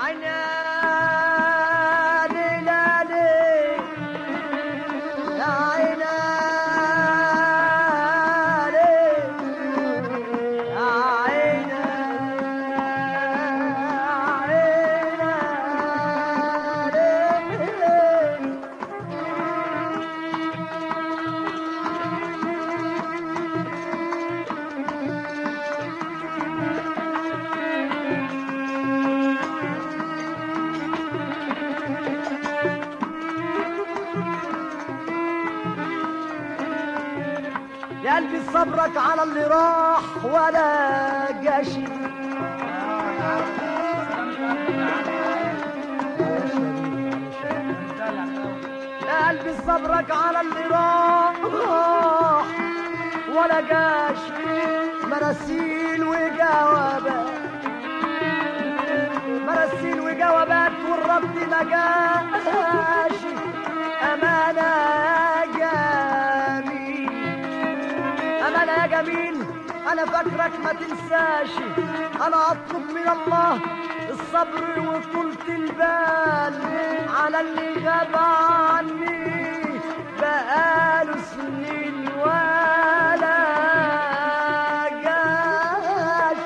عيني ليلى ليل يا عيني ليل يا عيني عيني ليل يا قلبي صبرك على اللي راح ولا جاشي يا قلبي صبرك على اللي راح ولا جاشي مراسيل وجوابات مراسيل وجوابات والرد ما جاش أمانة جميل أمانة يا جميل أنا فاكرك ما تنساش أنا أطلب من الله الصبر وطولة البال على اللي غاب عني بقاله سنين ولا جاش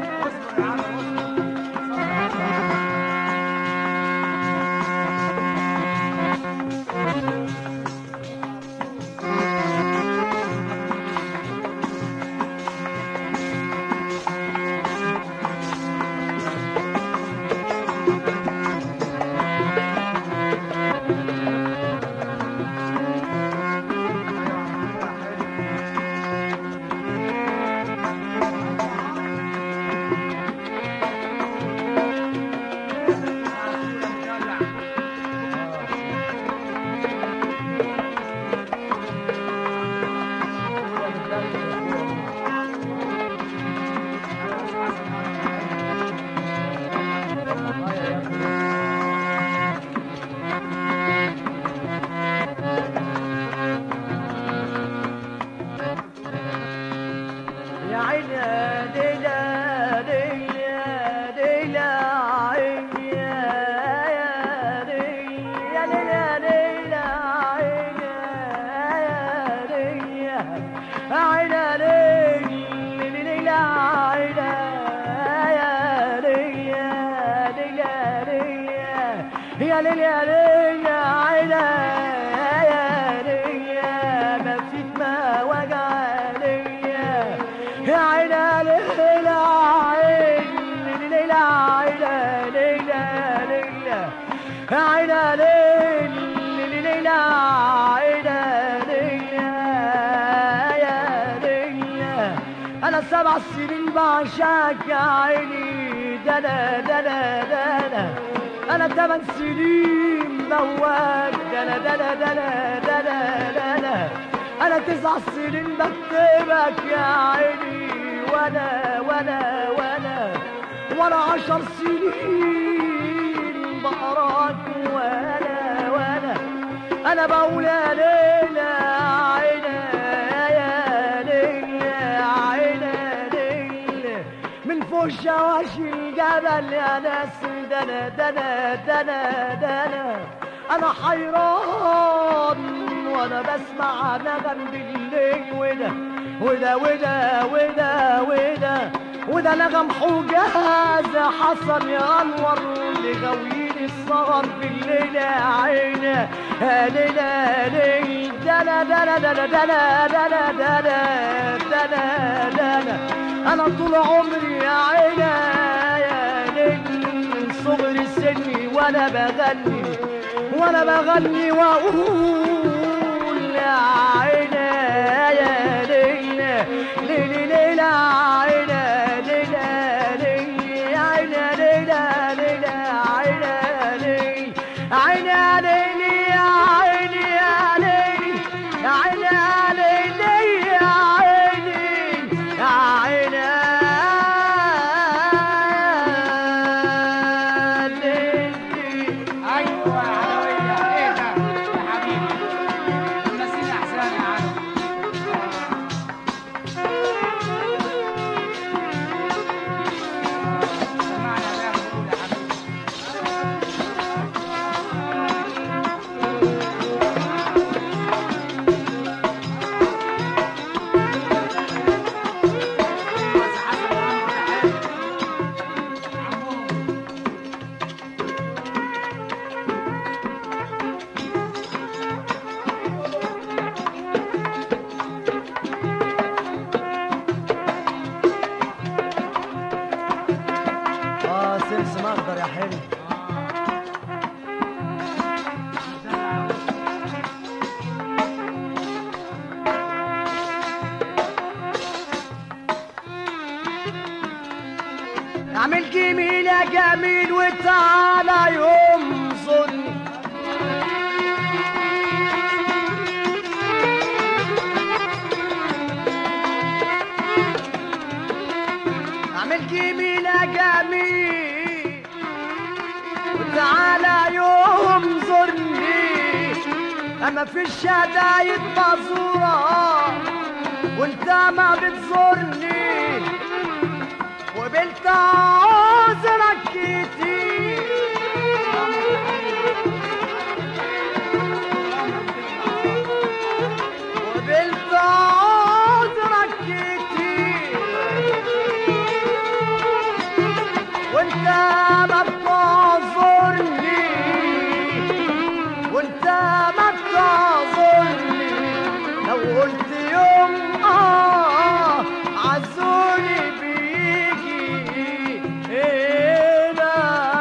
يا عيني ليلى ليلى ليلى عيني يا ليلى ليلى ليلى عيني يا ليلى عيني ليلى ليلى عيني يا ليلى ليلى ليلى يا ليلى ليلى عيني يا ليلى ما فيك ما وجع ليا يا عينا ليلى عيني ليلى عينا ليلى ليلى يا عينا ليلى ليلى عينا ليلى يا ليلى انا سبع سنين بعشاك يا عيني ده انا ده انا ده انا انا ثمان سنين بواك ده انا ده انا ده انا ده انا ده انا انا تسع سنين بكتبك يا عيني وانا وانا وانا وانا عشر سنين بقراك وانا وانا انا بقول يا ليلى عيني يا ليلى عيني ليلى من فوق شواشي الجبل يا ناس دنا دنا دنا دنا انا حيران وانا بسمع نغم بالليل وده وده وده وده وده وده نغم حجاز حصل يا انور لغويين السهر بالليل يا عيني يا ليلى ليل دنا دنا دنا دنا دنا دنا دنا دنا انا طول عمري يا عيني يا ليل من صغر سني وانا بغني وانا بغني واقول يا عيني يا ليلى ليلى ليلى عيني ليلى ليلى عيني ليلى ليلى عيني ليلى عيني ليلى يا عيني يا ليلى يا عيني يا ليلى يا عيني يا عيني ليلى ايوه علوية ايه ده يا حبيبي نسينا احسان يا عم اعمل جميل يا جميل وتعالى ينظرني اعمل جميل يا جميل وتعالى ينظرني اما في الشدايد مزورة وانت ما بتزورني وقبلت عذرك كتير وقبلت عذرك كتير وانت ما بتعذرني وانت ما بتعذرني لو قلت يوم اه عزوني بيجي هنا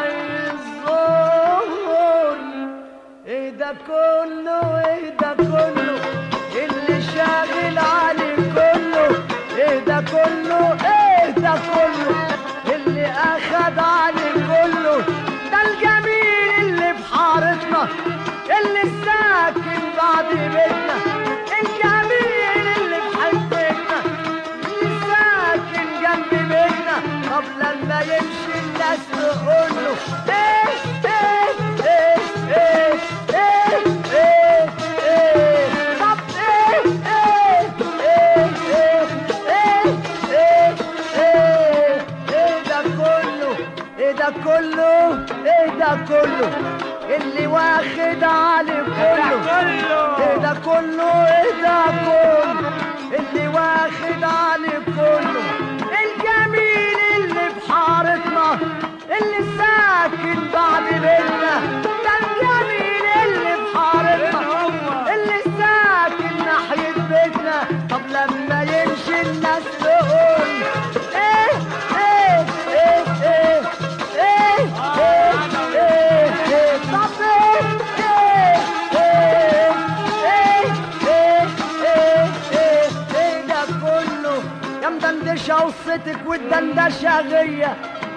الظهر ايه ده كله ايه ده كله اللي شاغل علي كله ايه ده كله ايه ده كله اللي اخد علي كله ده الجميل اللي في حارتنا اللي ساكن بعد بيتنا الجميل اللي في حتتنا اللي ساكن جنب بيتنا طب لما يمشي الناس تقول له ايه ايه ايه ايه ايه ايه ايه طب ايه ايه ايه ايه ايه ايه ايه ايه ده كله ايه ده كله ايه ده كله اللي واخد علي كله ايه ده كله ايه ده كله اللي واخد علي كله الجميل اللي في حارتنا اللي ساكن بعد بيتنا ده الجميل اللي في حارتنا اللي ساكن ناحية بيتنا طب لما يمشي الناس تقول ايه ايه ايه ايه ايه ايه ايه ايه طب ايه ايه ايه ايه ايه ايه ايه ايه ده كله يا مدندشة وصتك والدندشة غية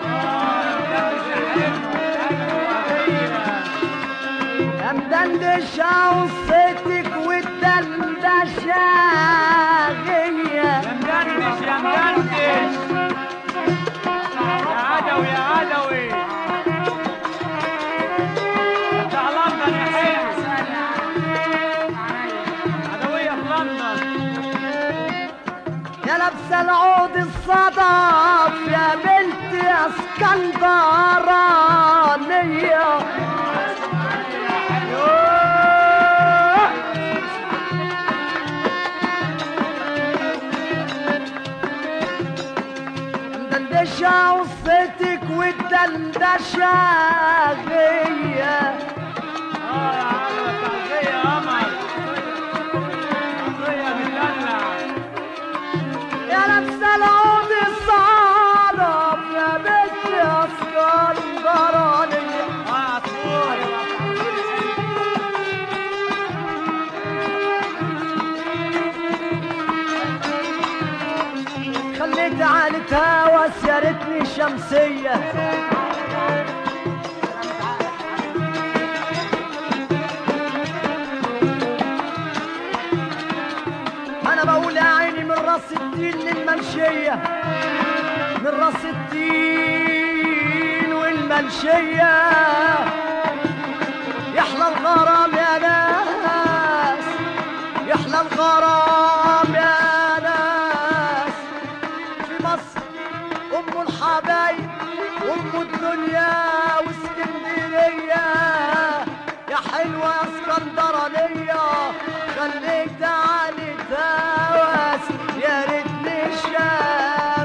يا مدندشة وصتك والدندشة غية يا مدردش يا مدردش يا عدوي يا عدوي بتاع لندن يا حلو عدوية في لندن يا لابسه العود الصدف يا بنت يا اسكندرانية يوه. مدندشة وصيتك والدندشة غية اه يا عدوي تعزية يا قمر تعزية بتدلع يا لابسه العود الصدف يا بنت يا اسكندرانية اه يا عصفور خليت عالة هوس يا ريتني شمسية أنا بقول يا عيني من راس الدين للمنشية من راس الدين والمنشية يحلى الغرام يا ناس يحلى الغرام يا ناس في مصر ام الحبايب ام الدنيا واسكندريه يا حلوه يا اسكندرانيه خليك تعالي تهوس يا ريتني شاب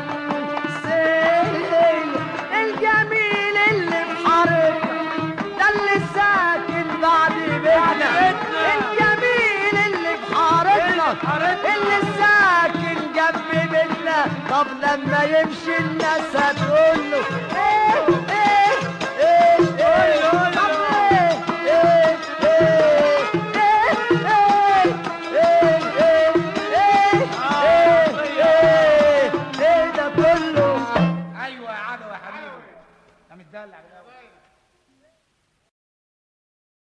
سيل الجميل اللي في حارتنا ده اللي ساكن بعد بيتنا الجميل اللي في حارتنا اللي ساكن جنب بيتنا طب لما يمشي الناس هتقول له ايه